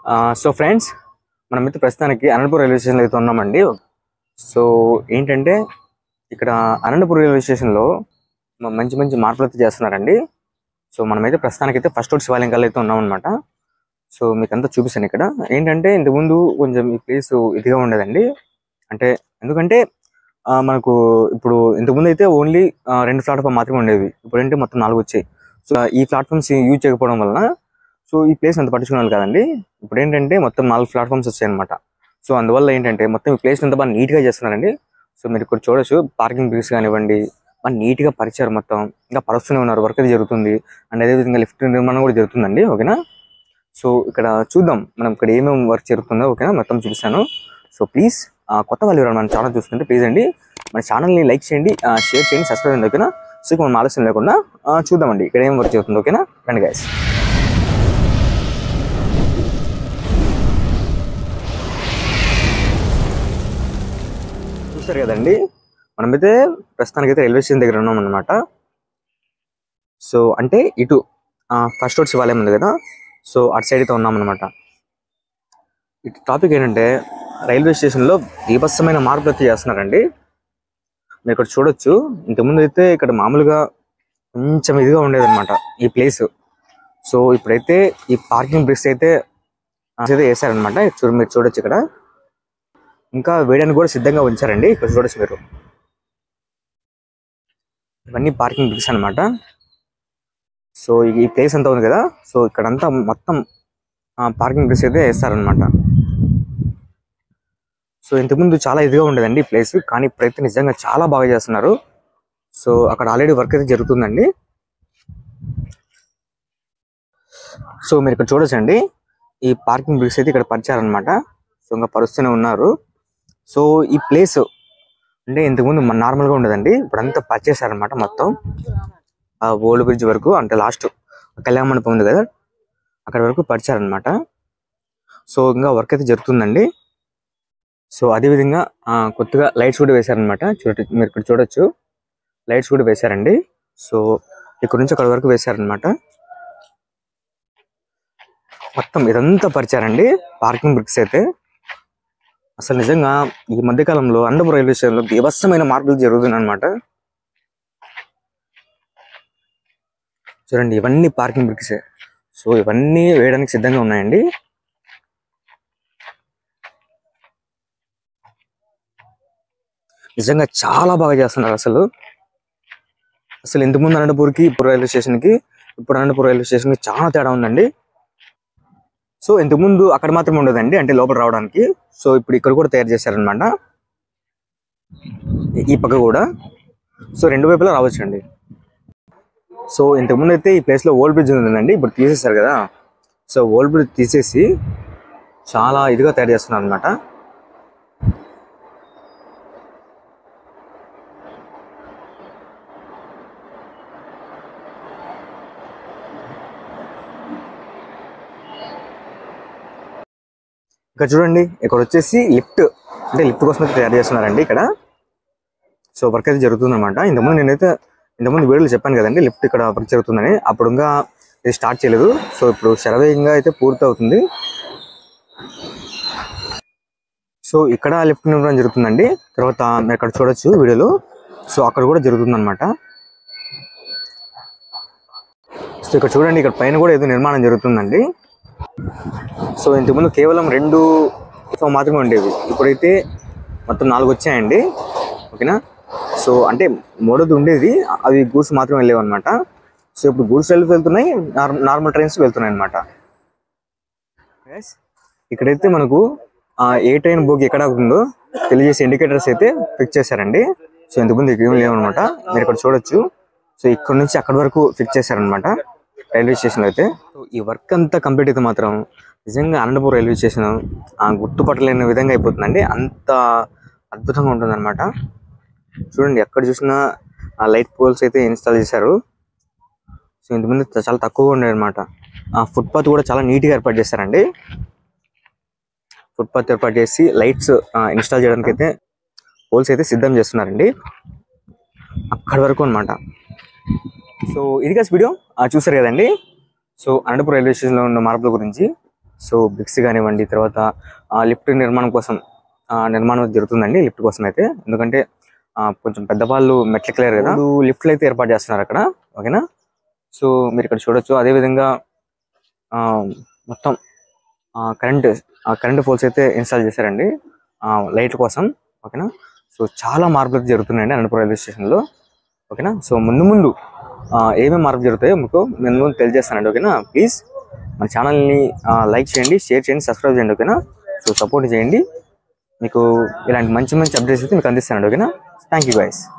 so friends మనమైతే ప్రస్తుతానికి Anantapuram railway స్టేషన్లో అయితే ఉన్నామండి సో ఏంటంటే ఇక్కడ అనంతపురం రైల్వే స్టేషన్లో మ- మంచి మంచి మార్పులు అయితే చేస్తున్నారండి సో మనమైతే ప్రస్తుతానికి అయితే ఫస్ట్ రోడ్ శివాలయం అయితే ఉన్నాం అనమాట సో మీకు అంతా చూపిస్తాను ఇక్కడ ఏంటంటే ఇంతకుముందు కొంచెం ఈ ప్లేస్ ఇదిగా ఉండేదండి అంటే ఎందుకంటే ఆ, మనకు ఇప్పుడు ఇంతకుముందు అయితే ఓన్లీ రెండు ప్లాట్ఫామ్ మాత్రమే ఉండేవి ఇప్పుడు ఏంటి మొత్తం నాలుగు వచ్చాయి సో ఈ ప్లాట్ఫామ్స్ యూజ్ చేయకపోవడం వలన సో ఈ ప్లేస్ అంత పట్టించుకున్నాను కదండి ఇప్పుడు ఏంటంటే మొత్తం నాలుగు ప్లాట్ఫామ్స్ వచ్చాయి అనమాట సో అందువల్ల ఏంటంటే మొత్తం ఈ ప్లేస్ అంతా బాగా నీట్గా చేస్తున్నారండి సో మీరు ఇక్కడ చూడొచ్చు పార్కింగ్ బ్రిక్స్ కానివ్వండి బాగా నీట్గా పరిచారు మొత్తం ఇంకా పరుస్తూనే ఉన్నారు వర్క్ అది జరుగుతుంది అండ్ అదేవిధంగా లిఫ్ట్ నిర్మాణం కూడా జరుగుతుందండి ఓకేనా సో ఇక్కడ చూద్దాం మనం ఇక్కడ ఏమేమి వర్క్ జరుగుతుందో ఓకేనా మొత్తం చూపిస్తాను సో ప్లీజ్ కొత్త వాళ్ళు ఎవరైనా మన ఛానల్ చూస్తుంటే ప్లీజ్ అండి మన ఛానల్ని లైక్ చేయండి షేర్ చేయండి సబ్స్క్రైబ్ చేయండి ఓకేనా సో ఇక మనం ఆలస్యం లేకుండా ఆ, చూద్దామండి ఇక్కడ ఏం వర్క్ జరుగుతుందో ఓకేనా రండి గైస్ చూస్తారు కదండి మనమైతే ప్రస్తుతానికి అయితే రైల్వే స్టేషన్ దగ్గర ఉన్నాం అనమాట సో అంటే ఇటు ఫస్ట్ రోడ్ శివాలయం ఉంది కదా సో అటు సైడ్ అయితే ఉన్నాం అనమాట ఇటు టాపిక్ ఏంటంటే రైల్వే స్టేషన్లో బీభత్సమైన మార్పులు అయితే చేస్తున్నారండి మీరు ఇక్కడ చూడొచ్చు ఇంతకుముందు అయితే ఇక్కడ మామూలుగా కొంచెం ఇదిగా ఉండేదన్నమాట ఈ ప్లేస్ సో ఇప్పుడైతే ఈ పార్కింగ్ బ్రిక్స్ అయితే ఆ, అయితే వేసారనమాట చూడ మీరు చూడొచ్చు ఇక్కడ ఇంకా వేయడానికి కూడా సిద్ధంగా ఉంచారండి ఇక్కడ చూడొచ్చు మీరు ఇవన్నీ పార్కింగ్ బ్రిక్స్ అన్నమాట సో ఈ ప్లేస్ అంతా ఉంది కదా సో ఇక్కడంతా మొత్తం పార్కింగ్ బ్రిక్స్ అయితే వేస్తారనమాట సో ఇంతకుముందు చాలా ఇదిగా ఉండేదండి ఈ ప్లేస్ కానీ ఇప్పుడైతే నిజంగా చాలా బాగా చేస్తున్నారు సో అక్కడ ఆల్రెడీ వర్క్ అయితే జరుగుతుందండి సో మీరు ఇక్కడ చూడొచ్చండి ఈ పార్కింగ్ బ్రిక్స్ అయితే ఇక్కడ పరిచారనమాట సో ఇంకా పరుస్తూనే ఉన్నారు సో ఈ ప్లేస్ అంటే ఇంతకుముందు మన నార్మల్గా ఉండదండి ఇప్పుడంతా పరిచేశారనమాట మొత్తం ఆ ఓల్డ్ బ్రిడ్జ్ వరకు అంటే లాస్ట్ కళ్యాణ మండపం ఉంది కదా అక్కడ వరకు పరిచారనమాట సో ఇంకా వర్క్ అయితే జరుగుతుందండి సో అదేవిధంగా ఆ, కొత్తగా లైట్స్ కూడా వేశారనమాట చూడ మీరు ఇక్కడ చూడొచ్చు లైట్స్ కూడా వేశారండి సో ఇక్కడ నుంచి అక్కడ వరకు వేశారనమాట మొత్తం ఇదంతా పరిచారండి పార్కింగ్ బ్రిక్స్ అయితే అసలు నిజంగా ఈ మధ్య కాలంలో అన్నపురం రైల్వే స్టేషన్లో బీభత్సమైన మార్పులు జరుగుతున్నాయి అనమాట చూడండి ఇవన్నీ పార్కింగ్ బ్రిక్స్ సో ఇవన్నీ వేయడానికి సిద్ధంగా ఉన్నాయండి నిజంగా చాలా బాగా చేస్తున్నారు అసలు అసలు ఇంతకుముందు అనంతపూర్కి ఇప్పుడు రైల్వే స్టేషన్కి ఇప్పుడు అనంతపురం రైల్వే స్టేషన్కి చాలా తేడా ఉందండి సో ఇంతకుముందు అక్కడ మాత్రం ఉండదండి అంటే లోపల రావడానికి సో ఇప్పుడు ఇక్కడ కూడా తయారు చేశారనమాట ఈ పక్క కూడా సో రెండు వైపులా రావచ్చు అండి సో ఇంతకుముందు అయితే ఈ ప్లేస్లో ఓల్డ్ బ్రిడ్జ్ ఉందండి ఇప్పుడు తీసేశారు కదా సో ఓల్డ్ బ్రిడ్జ్ తీసేసి చాలా ఇదిగా తయారు చేస్తున్నారు అనమాట ఇక్కడ చూడండి ఇక్కడ వచ్చేసి లిఫ్ట్ అంటే లిఫ్ట్ కోసం అయితే తయారు చేస్తున్నారండి ఇక్కడ సో వర్క్ అయితే జరుగుతుంది అనమాట ఇంతకుముందు నేనైతే ఇంతకుముందు వీడియోలో చెప్పాను కదండి లిఫ్ట్ ఇక్కడ వర్క్ జరుగుతుందని అప్పుడు ఇంకా ఇది స్టార్ట్ చేయలేదు సో ఇప్పుడు శరవేగంగా అయితే పూర్తి అవుతుంది సో ఇక్కడ లిఫ్ట్ నిర్మాణం జరుగుతుందండి తర్వాత మీరు అక్కడ చూడొచ్చు వీడియోలో సో అక్కడ కూడా జరుగుతుంది అనమాట సో ఇక్కడ చూడండి ఇక్కడ పైన కూడా ఏదో నిర్మాణం జరుగుతుందండి సో ఇంతకుముందు కేవలం రెండు ప్లాట్ఫామ్ మాత్రమే ఉండేవి ఇప్పుడైతే మొత్తం నాలుగు వచ్చాయండి ఓకేనా సో అంటే మూడోది ఉండేది అవి గూడ్స్ మాత్రం వెళ్ళేవి అనమాట సో ఇప్పుడు గూడ్స్ వెళ్ళి వెళ్తున్నాయి నార్- నార్మల్ ట్రైన్స్ వెళ్తున్నాయి అనమాట ఇక్కడైతే మనకు ఆ, ఏ ట్రైన్ బోగి ఎక్కడ ఉందో తెలియజేసే ఇండికేటర్స్ అయితే ఫిక్స్ చేశారండి సో ఇంతకుముందు ఇక్కడ ఏం లేవన్నమాట మీరు ఇక్కడ చూడొచ్చు సో ఇక్కడ నుంచి అక్కడ వరకు ఫిక్స్ చేశారనమాట రైల్వే స్టేషన్ అయితే సో ఈ వర్క్ అంతా కంప్లీట్ అయితే మాత్రం నిజంగా అనంతపురం రైల్వే స్టేషన్ ఆ గుర్తుపట్టలేని విధంగా అయిపోతుందండి అంత అద్భుతంగా ఉంటుందన్నమాట చూడండి ఎక్కడ చూసినా ఆ లైట్ పోల్స్ అయితే ఇన్స్టాల్ చేశారు సో ఇంతకుముందు త- చాలా తక్కువగా ఉండేది అనమాట ఆ ఫుట్పాత్ కూడా చాలా నీట్గా ఏర్పాటు చేశారండి ఫుట్పాత్ ఏర్పాటు చేసి లైట్స్ ఇన్స్టాల్ చేయడానికి అయితే పోల్స్ అయితే సిద్ధం చేస్తున్నారండి అక్కడి వరకు అన్నమాట సో ఇది కాదు వీడియో చూసారు కదండి సో అనంతపురం రైల్వే స్టేషన్లో ఉన్న మార్పుల గురించి సో బ్రిక్స్ కానివ్వండి తర్వాత లిఫ్ట్ నిర్మాణం కోసం ఆ, నిర్మాణం జరుగుతుందండి లిఫ్ట్ కోసం అయితే ఎందుకంటే ఆ, కొంచెం పెద్దవాళ్ళు మెట్లు క్లియర్ కదా లిఫ్ట్లు అయితే ఏర్పాటు చేస్తున్నారు అక్కడ ఓకేనా సో మీరు ఇక్కడ చూడొచ్చు అదే విధంగా ఆ, మొత్తం కరెంట్ కరెంట్ పోల్స్ అయితే ఇన్స్టాల్ చేశారండి లైట్ల కోసం ఓకేనా సో చాలా మార్పులు అయితే జరుగుతున్నాయండి అనంతపురం రైల్వే స్టేషన్లో ఓకేనా సో ముందు ముందు ఆ, ఏమేమి మార్పు జరుగుతాయో మీకు నేను ముందు తెలియజేస్తానండి ఓకేనా ప్లీజ్ మన ఛానల్ని లైక్ చేయండి షేర్ చేయండి సబ్స్క్రైబ్ చేయండి ఓకేనా సో సపోర్ట్ చేయండి మీకు ఇలాంటి మంచి మంచి అప్డేట్స్ అయితే మీకు అందిస్తానండి ఓకేనా థ్యాంక్ యూ గైస్